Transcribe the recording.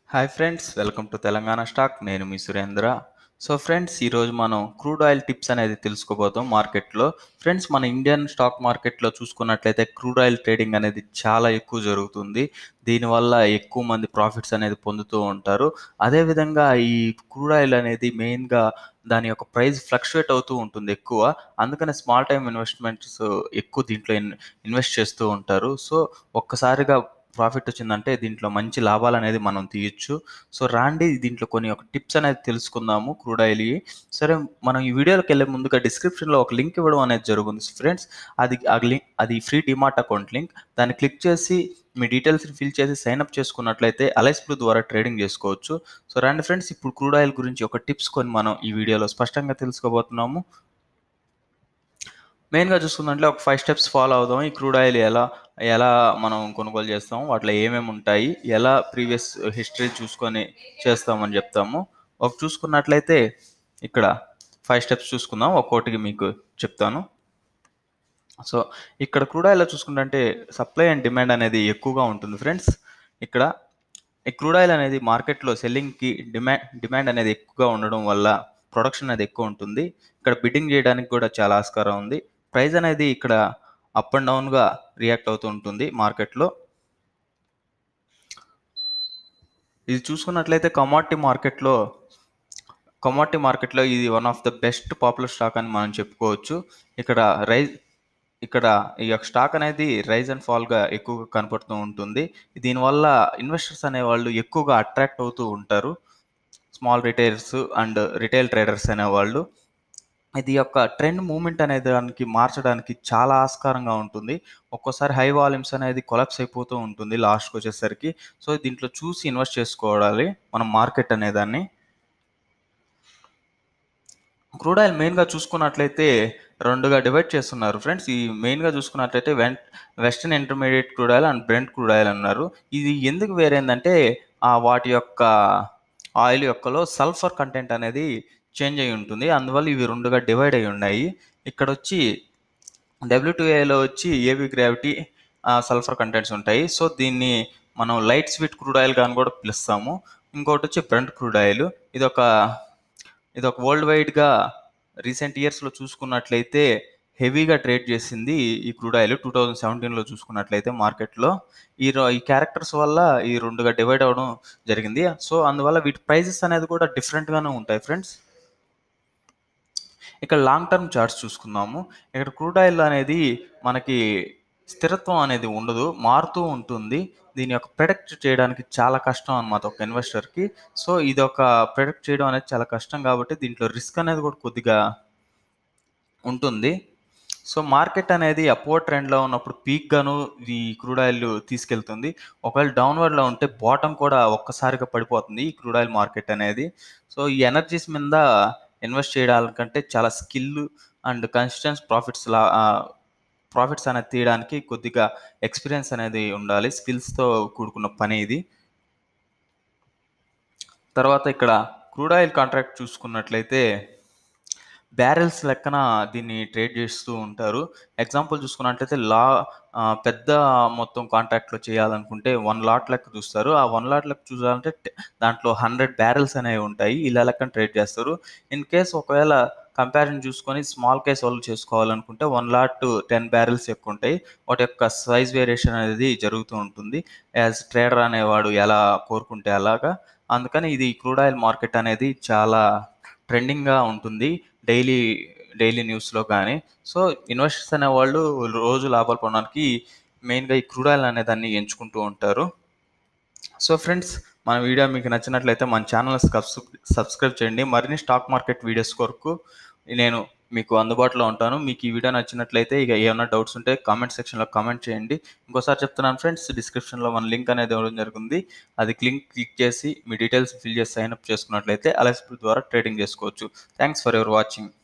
hi friends welcome to Telangana stock నేను మీ Surendra so friends ఈరోజు మనం క్రూడ్ ఆయిల్ టిప్స్ అనేది తెలుసుకోబోతాం మార్కెట్లో ఫ్రెండ్స్ మన ఇండియన్ స్టాక్ మార్కెట్లో చూసుకున్నట్లయితే క్రూడ్ ఆయిల్ ట్రేడింగ్ అనేది చాలా ఎక్కువ జరుగుతుంది దీనివల్ల ఎక్కువ మంది ప్రాఫిట్స్ అనేది పొందుతూ ఉంటారు అదేవిధంగా ఈ క్రూడ్ ఆయిల్ అనేది మెయిన్గా దాని యొక్క ప్రైస్ ఫ్లక్చువేట్ అవుతూ ఉంటుంది ఎక్కువ అందుకనే స్మాల్ టైమ్ ఇన్వెస్ట్మెంట్స్ ఎక్కువ దీంట్లో ఇన్ ఇన్వెస్ట్ చేస్తూ ఉంటారు సో ఒక్కసారిగా ప్రాఫిట్ వచ్చిందంటే దీంట్లో మంచి లాభాలు అనేది మనం తీయొచ్చు సో రాండి దీంట్లో కొన్ని ఒక టిప్స్ అనేది తెలుసుకుందాము క్రూడ్ ఆయిల్ సరే మనం ఈ వీడియోలోకి వెళ్ళే ముందుగా డిస్క్రిప్షన్లో ఒక లింక్ ఇవ్వడం అనేది జరుగుతుంది ఫ్రెండ్స్ అది ఆ లింక్ అది ఫ్రీ డిమార్ట్ అకౌంట్ లింక్ దాన్ని క్లిక్ చేసి మీ డీటెయిల్స్ ఫిల్ చేసి సైన్ అప్ చేసుకున్నట్లయితే అలైస్ బ్లూ ద్వారా ట్రేడింగ్ చేసుకోవచ్చు సో రండి ఫ్రెండ్స్ ఇప్పుడు క్రూడ్ ఆయిల్ గురించి ఒక టిప్స్ కొన్ని మనం ఈ వీడియోలో స్పష్టంగా తెలుసుకోబోతున్నాము మెయిన్గా చూసుకుందంటే ఒక ఫైవ్ స్టెప్స్ ఫాలో అవుదాం ఈ క్రూడ్ ఆయిల్ ఎలా ఎలా మనం కొనుగోలు చేస్తాం వాటిలో ఏమేమి ఉంటాయి ఎలా ప్రీవియస్ హిస్టరీ చూసుకొని చేస్తామని చెప్తాము ఒక చూసుకున్నట్లయితే ఇక్కడ ఫైవ్ స్టెప్స్ చూసుకుందాం ఒక్కోటికి మీకు చెప్తాను సో ఇక్కడ క్రూడ్ ఆయిల్ చూసుకుంటే సప్లై అండ్ డిమాండ్ అనేది ఎక్కువగా ఉంటుంది ఫ్రెండ్స్ ఇక్కడ ఈ క్రూడ్ ఆయిల్ అనేది మార్కెట్లో సెల్లింగ్కి డిమాండ్ డిమాండ్ అనేది ఎక్కువగా ఉండడం వల్ల ప్రొడక్షన్ అనేది ఎక్కువ ఉంటుంది ఇక్కడ బిడ్డింగ్ చేయడానికి కూడా చాలా ఆస్కారం ఉంది ప్రైస్ అనేది ఇక్కడ అప్ అండ్ డౌన్గా రియాక్ట్ అవుతూ ఉంటుంది మార్కెట్లో ఇది చూసుకున్నట్లయితే కమాడిటీ మార్కెట్లో కమాడిటీ మార్కెట్లో ఇది one of the best popular stock అని మనం చెప్పుకోవచ్చు ఇక్కడ రైజ్ ఇక్కడ ఈ యొక్క స్టాక్ అనేది రైజ్ అండ్ ఫాల్గా ఎక్కువగా కనపడుతూ ఉంటుంది దీనివల్ల ఇన్వెస్టర్స్ అనేవాళ్ళు ఎక్కువగా అట్రాక్ట్ అవుతూ ఉంటారు small retailers and retail traders అనేవాళ్ళు ఇది యొక్క ట్రెండ్ మూమెంట్ అనే దానికి మార్చడానికి చాలా ఆస్కారంగా ఉంటుంది ఒక్కోసారి హై వాల్యూమ్స్ అనేది కొలాప్స్ అయిపోతూ ఉంటుంది లాస్ట్కి వచ్చేసరికి సో దీంట్లో చూసి ఇన్వెస్ట్ చేసుకోవాలి మనం మార్కెట్ అనేదాన్ని క్రూడ్ ఆయిల్ మెయిన్గా చూసుకున్నట్లయితే రెండుగా డివైడ్ చేస్తున్నారు ఫ్రెండ్స్ ఈ మెయిన్గా చూసుకున్నట్లయితే when western intermediate crude oil and Brent crude oil అన్నారు ఇది ఎందుకు వేరేందంటే వాటి యొక్క ఆయిల్ యొక్కలో సల్ఫర్ కంటెంట్ అనేది చేంజ్ అయి ఉంటుంది అందువల్ల ఇవి రెండుగా డివైడ్ అయి ఉన్నాయి ఇక్కడ వచ్చి డబ్ల్యూటీఐలో వచ్చి ఏవి గ్రావిటీ సల్ఫర్ కంటెంట్స్ ఉంటాయి సో దీన్ని మనం లైట్ స్వీట్ క్రూడ్ ఆయిల్ కానీ కూడా పిలుస్తాము ఇంకోటి వచ్చి బ్రెంట్ క్రూడ్ ఆయిల్ ఇది ఒక ఇది ఒక వరల్డ్ వైడ్గా రీసెంట్ ఇయర్స్లో చూసుకున్నట్లయితే హెవీగా ట్రేడ్ చేసింది ఈ క్రూడ్ ఆయిల్ టూ థౌజండ్ సెవెంటీన్లో చూసుకున్నట్లయితే మార్కెట్లో ఈ ఈ క్యారెక్టర్స్ వల్ల ఈ రెండుగా డివైడ్ అవ్వడం జరిగింది సో అందువల్ల వీటి ప్రైజెస్ అనేది కూడా డిఫరెంట్గానే ఉంటాయి ఫ్రెండ్స్ ఇక్కడ లాంగ్ టర్మ్ చార్ట్స్ చూసుకుందాము ఇక్కడ క్రూడ్ ఆయిల్ అనేది మనకి స్థిరత్వం అనేది ఉండదు మారుతూ ఉంటుంది దీని యొక్క ప్రొడక్ట్ చేయడానికి చాలా కష్టం అనమాట ఒక ఇన్వెస్టర్కి సో ఇది ఒక ప్రొడక్ట్ చేయడం అనేది చాలా కష్టం కాబట్టి దీంట్లో రిస్క్ అనేది కూడా కొద్దిగా ఉంటుంది సో మార్కెట్ అనేది అప్వర్డ్ ట్రెండ్లో ఉన్నప్పుడు పీక్గాను ఈ క్రూడ్ ఆయిల్ తీసుకెళ్తుంది ఒకవేళ డౌన్వర్డ్లో ఉంటే బాటమ్ కూడా ఒక్కసారిగా పడిపోతుంది ఈ క్రూడ్ ఆయిల్ మార్కెట్ అనేది సో ఈ ఎనర్జీస్ మీద ఇన్వెస్ట్ చేయడానికంటే చాలా స్కిల్ అండ్ కన్సిస్టెన్స్ ప్రాఫిట్స్ లా ప్రాఫిట్స్ అనేది తీయడానికి కొద్దిగా ఎక్స్పీరియన్స్ అనేది ఉండాలి స్కిల్స్తో కూడుకున్న పని ఇది తర్వాత ఇక్కడ క్రూడ్ ఆయిల్ కాంట్రాక్ట్ చూసుకున్నట్లయితే బ్యారెల్స్ లెక్కన దీన్ని ట్రేడ్ చేస్తూ ఉంటారు ఎగ్జాంపుల్ చూసుకున్నట్లయితే లా పెద్ద మొత్తం కాంట్రాక్ట్లో చేయాలనుకుంటే వన్ లాట్ లెక్క చూస్తారు ఆ వన్ లాట్ లెక్క చూసాలంటే దాంట్లో హండ్రెడ్ బ్యారెల్స్ అనేవి ఉంటాయి ఇలా లెక్కన ట్రేడ్ చేస్తారు ఇన్ కేస్ ఒకవేళ కంపారిజన్ చూసుకొని స్మాల్ కేస్ వాళ్ళు చేసుకోవాలనుకుంటే వన్ లాట్ టెన్ బ్యారెల్స్ ఎక్కువ ఉంటాయి వాటి యొక్క సైజ్ వేరియేషన్ అనేది జరుగుతూ ఉంటుంది యాజ్ ట్రేడర్ అనేవాడు ఎలా కోరుకుంటే అలాగా అందుకని ఇది క్రూడ్ ఆయిల్ మార్కెట్ అనేది చాలా ట్రెండింగ్గా ఉంటుంది డైలీ డైలీ న్యూస్లో కానీ సో ఇన్వెస్టర్స్ అనేవాళ్ళు రోజు లాభాలు పొందడానికి మెయిన్గా ఈ క్రూడ్ ఆయిల్ అనే దాన్ని ఎంచుకుంటూ ఉంటారు సో ఫ్రెండ్స్ మన వీడియో మీకు నచ్చినట్లయితే మన ఛానల్ సబ్స్క్రైబ్ చేయండి మరిన్ని స్టాక్ మార్కెట్ వీడియోస్ కొరకు నేను మీకు అందుబాటులో ఉంటాను మీకు ఈ వీడియో నచ్చినట్లయితే ఇక ఏమైనా డౌట్స్ ఉంటే కామెంట్ సెక్షన్లో కామెంట్ చేయండి ఇంకోసారి చెప్తున్నాను ఫ్రెండ్స్ డిస్క్రిప్షన్లో మన లింక్ అనేది ఇవ్వడం జరిగింది అది లింక్ క్లిక్ చేసి మీ డీటెయిల్స్ ఫిల్ చేసి సైన్ అప్ చేసుకున్నట్లయితే అలెస్పిల్ ద్వారా ట్రేడింగ్ చేసుకోవచ్చు థ్యాంక్స్ ఫర్ యువర్ వాచింగ్